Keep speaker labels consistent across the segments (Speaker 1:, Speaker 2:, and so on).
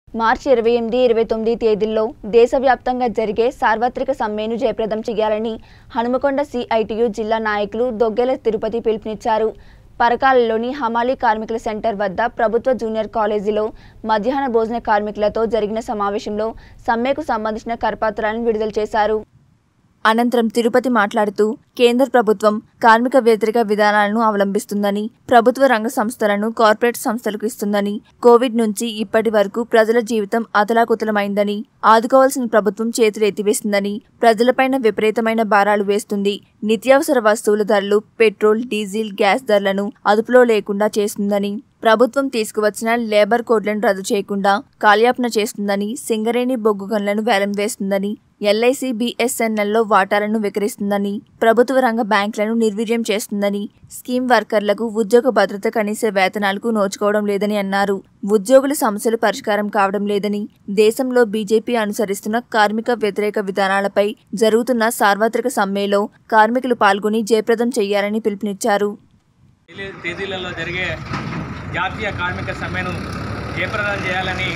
Speaker 1: మార్చి ఇరవై ఎనిమిది ఇరవై తొమ్మిది తేదీల్లో దేశవ్యాప్తంగా జరిగే సార్వత్రిక సమ్మెను జయప్రదం చేయాలని హనుమకొండ సిఐటియు జిల్లా నాయకులు దొగ్గెల తిరుపతి పిలుపునిచ్చారు పరకాలలోని హమాలీ కార్మికుల సెంటర్ వద్ద ప్రభుత్వ జూనియర్ కాలేజీలో మధ్యాహ్న భోజన కార్మికులతో జరిగిన సమావేశంలో సమ్మెకు సంబంధించిన కరపత్రాలను విడుదల చేశారు అనంతరం తిరుపతి మాట్లాడుతూ కేంద్ర ప్రభుత్వం కార్మిక వ్యతిరేక విధానాలను అవలంబిస్తుందని ప్రభుత్వ రంగ సంస్థలను కార్పొరేట్ సంస్థలకు ఇస్తుందని కోవిడ్ నుంచి ఇప్పటి వరకు ప్రజల జీవితం అతలాకుతలమైందని ఆదుకోవాల్సిన ప్రభుత్వం చేతులు ఎత్తివేసిందని ప్రజలపైన విపరీతమైన భారాలు వేస్తుంది నిత్యావసర వస్తువుల ధరలు పెట్రోల్ డీజిల్ గ్యాస్ ధరలను అదుపులో లేకుండా చేస్తుందని ప్రభుత్వం తీసుకువచ్చిన లేబర్ కోడ్లను రద్దు చేయకుండా కాల్యాపన చేస్తుందని సింగరేణి బొగ్గు గన్లను వేలం వేస్తుందని ఎల్ఐసి బిఎస్ఎన్ఎల్లో వాటాలను విక్రయిస్తుందని ప్రభుత్వ రంగ బ్యాంకులను నిర్వీర్యం చేస్తుందని స్కీమ్ వర్కర్లకు ఉద్యోగ భద్రత కనీస వేతనాలకు నోచుకోవడం లేదని అన్నారు ఉద్యోగుల సమస్యలు పరిష్కారం కావడం లేదని దేశంలో బీజేపీ అనుసరిస్తున్న కార్మిక వ్యతిరేక విధానాలపై జరుగుతున్న సార్వత్రిక సమ్మెలో కార్మికులు పాల్గొని జయప్రదం చేయాలని పిలుపునిచ్చారు
Speaker 2: తేదీ- తేదీలలో జరిగే జాతీయ కార్మిక సమ్మెను జయప్రదం చేయాలని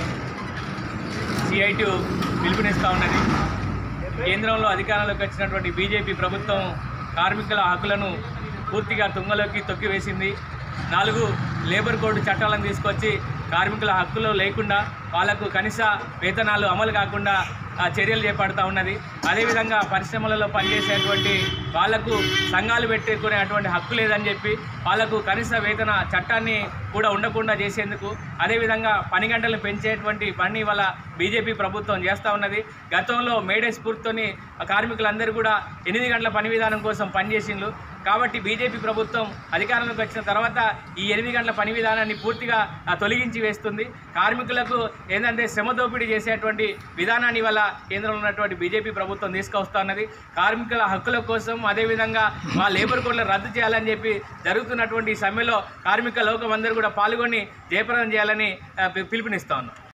Speaker 2: సిఐటి పిలుపునిస్తూ ఉన్నది కేంద్రంలో అధికారంలోకి వచ్చినటువంటి బీజేపీ ప్రభుత్వం కార్మికుల హక్కులను పూర్తిగా తుంగలోకి తొక్కివేసింది నాలుగు లేబర్ కోడ్ చట్టాలను తీసుకొచ్చి కార్మికుల హక్కులు లేకుండా వాళ్లకు కనీస వేతనాలు అమలు కాకుండా ఆ, చర్యలు చేపడుతూ ఉన్నది అదేవిధంగా పరిశ్రమలలో పనిచేసేటువంటి వాళ్లకు సంఘాలు పెట్టుకునేటువంటి హక్కు లేదని చెప్పి వాళ్లకు కనీస వేతన చట్టాన్ని కూడా ఉండకుండా చేసేందుకు అదేవిధంగా పని గంటలు పెంచేటువంటి పని వల్ల బీజేపీ ప్రభుత్వం చేస్తూ ఉన్నది గతంలో మేడే స్ఫూర్తితోని కార్మికులందరూ కూడా ఎనిమిది గంటల పని విధానం కోసం పనిచేసిండ్రు కాబట్టి బీజేపీ ప్రభుత్వం అధికారంలోకి వచ్చిన తర్వాత ఈ ఎనిమిది గంటల పని విధానాన్ని పూర్తిగా ఆ, తొలగించి వేస్తుంది కార్మికులకు ఏంటంటే శ్రమ దోపిడీ చేసేటువంటి విధానాన్ని వల్ల కేంద్రంలో ఉన్నటువంటి బీజేపీ ప్రభుత్వం తీసుకొస్తా ఉన్నది కార్మికుల హక్కుల కోసం అదేవిధంగా మా లేబర్ కోడ్లు రద్దు చేయాలని చెప్పి జరుగుతున్నటువంటి ఈ సమ్మెలో కార్మిక లోకం అందరూ కూడా పాల్గొని జయప్రదం చేయాలని ఆ, పి- పిలుపునిస్తా ఉన్నాం